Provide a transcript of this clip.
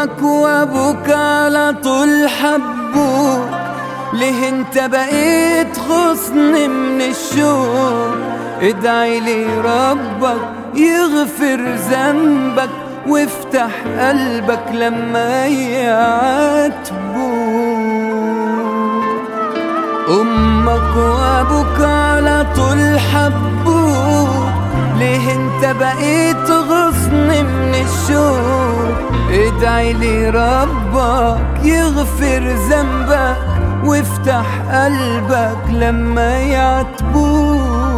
أمك وأبوك على طول حبوك ليه انت بقيت غصن من الشوق ادعي لي ربك يغفر ذنبك وافتح قلبك لما يعاتبوك امك وابوك على طول حبوك ليه انت بقيت غصن من الشوق ادعي لي ربك يغفر ذنبك وافتح قلبك لما يعتبوك